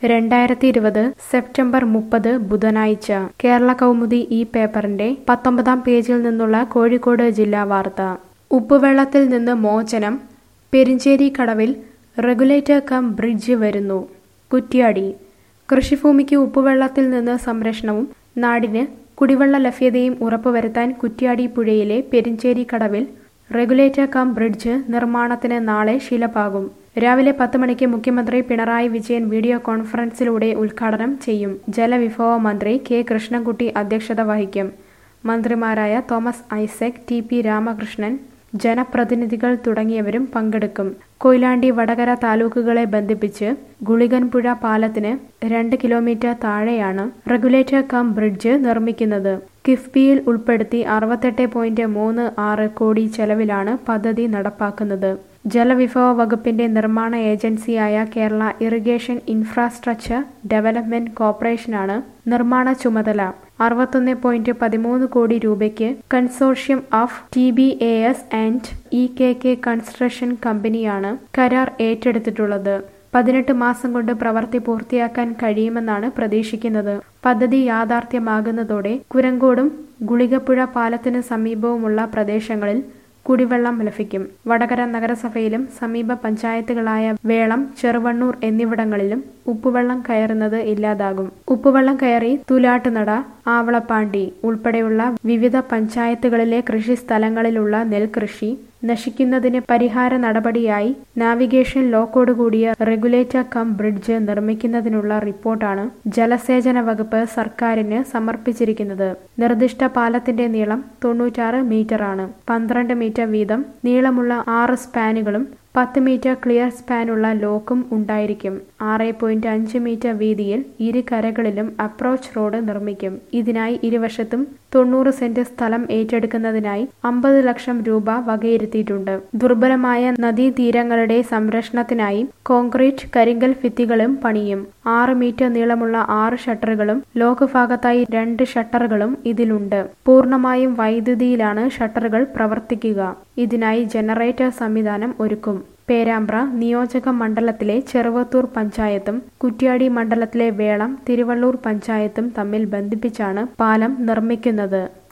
രണ്ടായിരത്തി ഇരുപത് സെപ്റ്റംബർ മുപ്പത് ബുധനാഴ്ച കേരള കൗമുദി ഈ പേപ്പറിന്റെ പത്തൊമ്പതാം പേജിൽ നിന്നുള്ള കോഴിക്കോട് ജില്ലാ വാർത്ത ഉപ്പുവെള്ളത്തിൽ നിന്ന് മോചനം പെരിഞ്ചേരി കടവിൽ റെഗുലേറ്റർ കം ബ്രിഡ്ജ് വരുന്നു കുറ്റ്യാടി കൃഷിഭൂമിക്ക് ഉപ്പുവെള്ളത്തിൽ നിന്ന് സംരക്ഷണവും നാടിന് കുടിവെള്ള ലഭ്യതയും ഉറപ്പുവരുത്താൻ കുറ്റ്യാടി പുഴയിലെ പെരിഞ്ചേരി കടവിൽ റെഗുലേറ്റർ കം ബ്രിഡ്ജ് നിർമ്മാണത്തിന് നാളെ ശിലപാകും രാവിലെ പത്ത് മണിക്ക് മുഖ്യമന്ത്രി പിണറായി വിജയൻ വീഡിയോ കോൺഫറൻസിലൂടെ ഉദ്ഘാടനം ചെയ്യും ജലവിഭവ മന്ത്രി കെ കൃഷ്ണൻകുട്ടി അധ്യക്ഷത വഹിക്കും മന്ത്രിമാരായ തോമസ് ഐസക് ടി പി രാമകൃഷ്ണൻ ജനപ്രതിനിധികൾ തുടങ്ങിയവരും പങ്കെടുക്കും കൊയിലാണ്ടി വടകര താലൂക്കുകളെ ബന്ധിപ്പിച്ച് ഗുളികൻപുഴ പാലത്തിന് രണ്ട് കിലോമീറ്റർ താഴെയാണ് റെഗുലേറ്റർ കം ബ്രിഡ്ജ് നിർമ്മിക്കുന്നത് കിഫ്ബിയിൽ ഉൾപ്പെടുത്തി അറുപത്തെട്ട് പോയിന്റ് മൂന്ന് ആറ് കോടി ചെലവിലാണ് പദ്ധതി നടപ്പാക്കുന്നത് ജലവിഭവ വകുപ്പിന്റെ നിർമ്മാണ ഏജൻസിയായ കേരള ഇറിഗേഷൻ ഇൻഫ്രാസ്ട്രക്ചർ ഡെവലപ്മെന്റ് കോർപ്പറേഷനാണ് നിർമ്മാണ ചുമതല അറുപത്തൊന്ന് പോയിന്റ് പതിമൂന്ന് കോടി രൂപയ്ക്ക് consortium of T B A S and E K K construction കമ്പനിയാണ് കരാർ ഏറ്റെടുത്തിട്ടുള്ളത് പതിനെട്ട് മാസം കൊണ്ട് പ്രവൃത്തി പൂർത്തിയാക്കാൻ കഴിയുമെന്നാണ് പ്രതീക്ഷിക്കുന്നത് പദ്ധതി യാഥാർത്ഥ്യമാകുന്നതോടെ കുരങ്കോടും ഗുളികപ്പുഴ പാലത്തിന് സമീപവുമുള്ള പ്രദേശങ്ങളിൽ കുടിവെള്ളം ലഭിക്കും വടകര നഗരസഭയിലും സമീപ പഞ്ചായത്തുകളായ വേളം ചെറുവണ്ണൂർ എന്നിവിടങ്ങളിലും ഉപ്പുവെള്ളം കയറുന്നത് ഇല്ലാതാകും ഉപ്പുവെള്ളം കയറി തുലാട്ടുനട ആവളപ്പാണ്ടി ഉൾപ്പെടെയുള്ള വിവിധ പഞ്ചായത്തുകളിലെ കൃഷി സ്ഥലങ്ങളിലുള്ള നെൽകൃഷി നശിക്കുന്നതിന് പരിഹാര നടപടിയായി നാവിഗേഷൻ ലോക്കോട് കൂടിയ റെഗുലേറ്റർ കം ബ്രിഡ്ജ് നിർമ്മിക്കുന്നതിനുള്ള റിപ്പോർട്ടാണ് ജലസേചന വകുപ്പ് സർക്കാരിന് സമർപ്പിച്ചിരിക്കുന്നത് നിർദ്ദിഷ്ട പാലത്തിന്റെ നീളം തൊണ്ണൂറ്റാറ് മീറ്ററാണ് പന്ത്രണ്ട് മീറ്റർ വീതം നീളമുള്ള ആറ് സ്പാനുകളും പത്ത് മീറ്റർ ക്ലിയർ സ്പാനുള്ള ലോക്കും ഉണ്ടായിരിക്കും ആറ് പോയിന്റ് അഞ്ച് മീറ്റർ വീതിയിൽ ഇരു കരകളിലും അപ്രോച്ച് റോഡ് നിർമ്മിക്കും ഇതിനായി ഇരുവശത്തും തൊണ്ണൂറ് സെന്റ് സ്ഥലം ഏറ്റെടുക്കുന്നതിനായി അമ്പത് ലക്ഷം രൂപ വകയിരുത്തിയിട്ടുണ്ട് ദുർബലമായ നദീതീരങ്ങളുടെ സംരക്ഷണത്തിനായി കോൺക്രീറ്റ് കരിങ്കൽ ഭിത്തികളും പണിയും ആറ് മീറ്റർ നീളമുള്ള ആറ് ഷട്ടറുകളും ലോക്ക് ഭാഗത്തായി രണ്ട് ഷട്ടറുകളും ഇതിലുണ്ട് പൂർണ്ണമായും വൈദ്യുതിയിലാണ് ഷട്ടറുകൾ പ്രവർത്തിക്കുക ഇതിനായി ജനറേറ്റർ സംവിധാനം ഒരുക്കും പേരാമ്പ്ര നിയോജക മണ്ഡലത്തിലെ ചെറുവത്തൂർ പഞ്ചായത്തും കുറ്റ്യാടി മണ്ഡലത്തിലെ വേളം തിരുവള്ളൂർ പഞ്ചായത്തും തമ്മിൽ ബന്ധിപ്പിച്ചാണ് പാലം നിർമ്മിക്കുന്നത്